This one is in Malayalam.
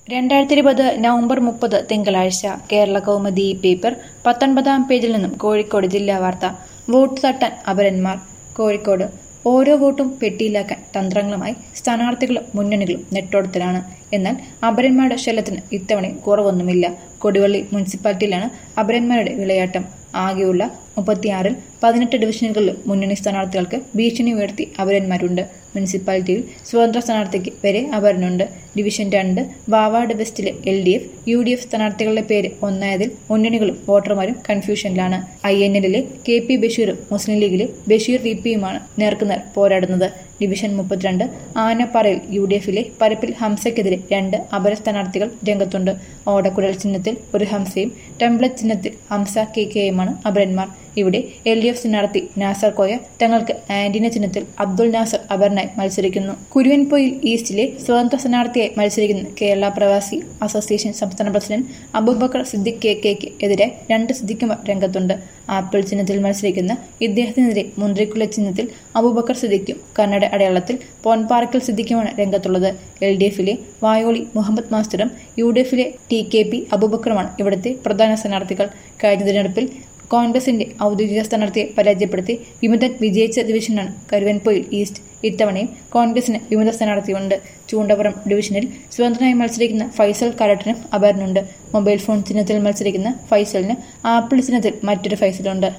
രണ്ടായിരത്തി ഇരുപത് നവംബർ മുപ്പത് തിങ്കളാഴ്ച കേരള കൗമുദി പേപ്പർ പത്തൊൻപതാം പേജിൽ നിന്നും കോഴിക്കോട് ജില്ലാ വാർത്ത വോട്ട് തട്ടാൻ അപരന്മാർ കോഴിക്കോട് ഓരോ വോട്ടും പെട്ടിയിലാക്കാൻ തന്ത്രങ്ങളുമായി സ്ഥാനാർത്ഥികളും മുന്നണികളും നെട്ടോടത്തിലാണ് എന്നാൽ അപരന്മാരുടെ ശല്യത്തിന് ഇത്തവണ കുറവൊന്നുമില്ല കൊടിവള്ളി മുനിസിപ്പാലിറ്റിയിലാണ് അപരന്മാരുടെ വിളയാട്ടം ആകെയുള്ള മുപ്പത്തിയാറിൽ പതിനെട്ട് ഡിവിഷനുകളിലും മുന്നണി സ്ഥാനാർത്ഥികൾക്ക് ഭീഷണി ഉയർത്തി അപരന്മാരുണ്ട് മുനിസിപ്പാലിറ്റിയിൽ സ്വതന്ത്ര സ്ഥാനാർത്ഥിക്ക് വരെ അപരനുണ്ട് ഡിവിഷൻ രണ്ട് വാവാർഡ് വെസ്റ്റിലെ L D F U D F സ്ഥാനാർത്ഥികളുടെ പേര് ഒന്നായതിൽ മുന്നണികളും വോട്ടർമാരും കൺഫ്യൂഷനിലാണ് ഐ എൻ എല്ലിലെ കെ പി ബഷീറും മുസ്ലിം ലീഗിലെ ബഷീർ വി പിയുമാണ് നേർക്കുനേർ പോരാടുന്നത് ഡിവിഷൻ മുപ്പത്തിരണ്ട് ആനപ്പാറയിൽ യു ഡി എഫിലെ പരപ്പിൽ ഹംസയ്ക്കെതിരെ രണ്ട് അപര സ്ഥാനാർത്ഥികൾ രംഗത്തുണ്ട് ഓടക്കുഴൽ ചിഹ്നത്തിൽ ഒരു ഹംസയും ടെംപ്ലറ്റ് ചിഹ്നത്തിൽ ഹംസ കെ കെയുമാണ് അപരന്മാർ ഇവിടെ എൽ ഡി എഫ് സ്ഥാനാർത്ഥി നാസർ കോയ തങ്ങൾക്ക് ആന്റിന ചിഹ്നത്തിൽ അബ്ദുൾ നാസർ അപരനായി മത്സരിക്കുന്നു കുരുവൻപൊയിൽ ഈസ്റ്റിലെ സ്വതന്ത്ര സ്ഥാനാർത്ഥിയായി മത്സരിക്കുന്ന കേരള പ്രവാസി അസോസിയേഷൻ സംസ്ഥാന പ്രസിഡന്റ് അബൂബക്കർ സിദ്ദിഖ് കെ കെക്ക് എതിരെ രണ്ട് സിദ്ദിഖുമാർ രംഗത്തുണ്ട് ആപ്പിൾ ചിഹ്നത്തിൽ മത്സരിക്കുന്ന ഇദ്ദേഹത്തിനെതിരെ മുന്ത്രിക്കുള്ള ചിഹ്നത്തിൽ അബൂബക്കർ സിദ്ദിഖും കന്നഡ അടയാളത്തിൽ പോൻപാറക്കൽ സിദ്ദിഖുമാണ് രംഗത്തുള്ളത് എൽ ഡി എഫിലെ വായോളി മുഹമ്മദ് മാസ്റ്ററും യു ഡി എഫിലെ ടി കെ പി അബൂബക്കറുമാണ് ഇവിടുത്തെ പ്രധാന സ്ഥാനാർത്ഥികൾ കഴിഞ്ഞ തിരഞ്ഞെടുപ്പിൽ കോൺഗ്രസിന്റെ ഔദ്യോഗിക സ്ഥാനാർത്ഥിയെ പരാജയപ്പെടുത്തി വിമതൻ വിജയിച്ച ഡിവിഷനാണ് കരുവൻപൊയിൽ ഈസ്റ്റ് ഇത്തവണയും കോൺഗ്രസിന് വിമത സ്ഥാനാർത്ഥിയുണ്ട് ചൂണ്ടപുറം ഡിവിഷനിൽ സ്വതന്ത്രനായി മത്സരിക്കുന്ന ഫൈസൽ കാരട്ടിനും അപരനുണ്ട് മൊബൈൽ ഫോൺ ചിഹ്നത്തിൽ മത്സരിക്കുന്ന ഫൈസലിന് ആപ്പിൾ ചിഹ്നത്തിൽ മറ്റൊരു ഫൈസലുണ്ട്